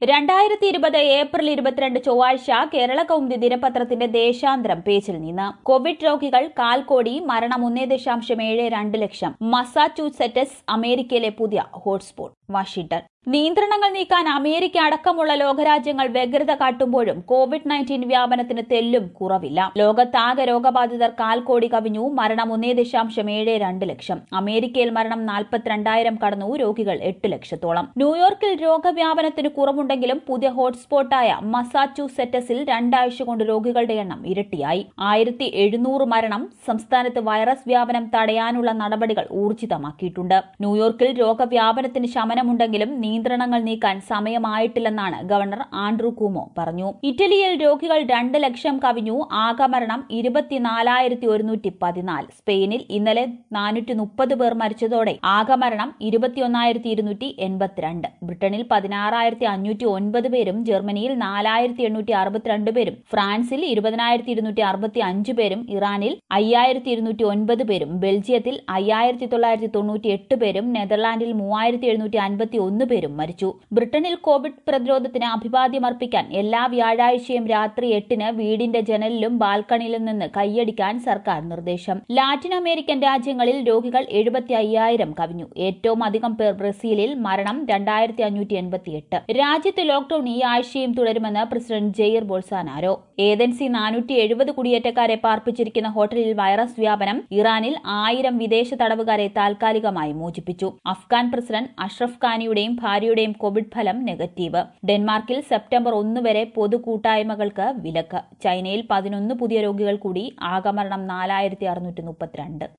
രണ്ടായിരത്തി ഇരുപത് ഏപ്രിൽ ഇരുപത്തിരണ്ട് ചൊവ്വാഴ്ച കേരള കൗമുദി ദിനപത്രത്തിന്റെ ദേശാന്തരം പേജിൽ നിന്ന് കോവിഡ് രോഗികൾ കാൽക്കോടി മരണം ഒന്നേ ദശാംശം ഏഴ് രണ്ട് ലക്ഷം മസാച്യൂസെറ്റസ് അമേരിക്കയിലെ പുതിയ ഹോട്ട്സ്പോട്ട് വാഷിംഗ്ടൺ നിയന്ത്രണങ്ങൾ നീക്കാൻ അമേരിക്ക അടക്കമുള്ള ലോകരാജ്യങ്ങൾ വ്യഗ്രത കാട്ടുമ്പോഴും കോവിഡ് നയൻറ്റീൻ വ്യാപനത്തിന് തെല്ലും കുറവില്ല ലോകത്താകെ രോഗബാധിതർ കാൽക്കോടി കവിഞ്ഞു മരണം ഒന്നേ ദശാംശം ഏഴ് രണ്ട് ലക്ഷം അമേരിക്കയിൽ മരണം നാൽപ്പത്തിരണ്ടായിരം കടന്നു രോഗികൾ എട്ട് ലക്ഷത്തോളം ന്യൂയോർക്കിൽ രോഗവ്യാപനത്തിന് കുറവുണ്ടെങ്കിലും പുതിയ ഹോട്ട്സ്പോട്ടായ മസാച്യൂസെറ്റസിൽ രണ്ടാഴ്ച കൊണ്ട് രോഗികളുടെ എണ്ണം ഇരട്ടിയായി ആയിരത്തി എഴുന്നൂറ് മരണം സംസ്ഥാനത്ത് വൈറസ് വ്യാപനം തടയാനുള്ള നടപടികൾ ഊർജിതമാക്കിയിട്ടുണ്ട് ന്യൂയോർക്കിൽ രോഗവ്യാപനത്തിന് ശമനമുണ്ടെങ്കിലും നിയന്ത്രണങ്ങൾ നീക്കാൻ സമയമായിട്ടില്ലെന്നാണ് ഗവർണർ ആൻഡ്രൂ കൂമോ പറഞ്ഞു ഇറ്റലിയിൽ രോഗികൾ രണ്ട് ലക്ഷം കവിഞ്ഞു ആകെ മരണം ഇരുപത്തിനാലായിരത്തി ഒരുന്നൂറ്റി പതിനാല് സ്പെയിനിൽ ഇന്നലെ നാനൂറ്റി മുപ്പത് പേർ മരിച്ചതോടെ ആകെ മരണം ഇരുപത്തിയൊന്നായിരത്തി ഇരുന്നൂറ്റി എൺപത്തിരണ്ട് ബ്രിട്ടനിൽ പതിനാറായിരത്തി അഞ്ഞൂറ്റി ഒൻപത് പേരും ജർമ്മനിയിൽ നാലായിരത്തി എണ്ണൂറ്റി അറുപത്തിരണ്ട് പേരും ഫ്രാൻസിൽ ഇരുപതിനായിരത്തി ഇരുന്നൂറ്റി അറുപത്തി അഞ്ച് പേരും ഇറാനിൽ അയ്യായിരത്തി ഇരുന്നൂറ്റി ഒൻപത് പേരും ബെൽജിയത്തിൽ അയ്യായിരത്തി തൊള്ളായിരത്തി തൊണ്ണൂറ്റി എട്ട് പേരും നെതർലാൻഡിൽ മൂവായിരത്തി എഴുന്നൂറ്റി അൻപത്തി ഒന്ന് പേരും മരിച്ചു ബ്രിട്ടനിൽ കോവിഡ് പ്രതിരോധത്തിന് അഭിവാദ്യമർപ്പിക്കാൻ എല്ലാ വ്യാഴാഴ്ചയും രാത്രി എട്ടിന് വീടിന്റെ ജനലിലും ബാൽക്കണിയിലും നിന്ന് കൈയടിക്കാൻ സർക്കാർ നിർദ്ദേശം ലാറ്റിൻ അമേരിക്കൻ രാജ്യങ്ങളിൽ രോഗികൾ എഴുപത്തി അയ്യായിരം കവിഞ്ഞു ഏറ്റവും അധികം പേർ ബ്രസീലിൽ മരണം രണ്ടായിരത്തി അഞ്ഞൂറ്റി എൺപത്തിയെട്ട് രാജ്യത്ത് ലോക്ഡൌൺ ഈ ആഴ്ചയും തുടരുമെന്ന് പ്രസിഡന്റ് ജെയർ ബോൾസാനാരോ ഏതൻസി നാനൂറ്റി എഴുപത് കുടിയേറ്റക്കാരെ പാർപ്പിച്ചിരിക്കുന്ന ഹോട്ടലിൽ വൈറസ് വ്യാപനം ഇറാനിൽ ആയിരം വിദേശ തടവുകാരെ താൽക്കാലികമായി മോചിപ്പിച്ചു അഫ്ഗാൻ പ്രസിഡന്റ് അഷ്റഫ് ഖാനിയുടെയും ഭാര്യയുടെയും കോവിഡ് ഫലം നെഗറ്റീവ് ഡെൻമാർക്കിൽ സെപ്റ്റംബർ ഒന്ന് വരെ പൊതു കൂട്ടായ്മകൾക്ക് വിലക്ക് ചൈനയിൽ പതിനൊന്ന് പുതിയ രോഗികൾ കൂടി ആകമരണം നാലായിരത്തി അറുന്നൂറ്റി മുപ്പത്തിരണ്ട്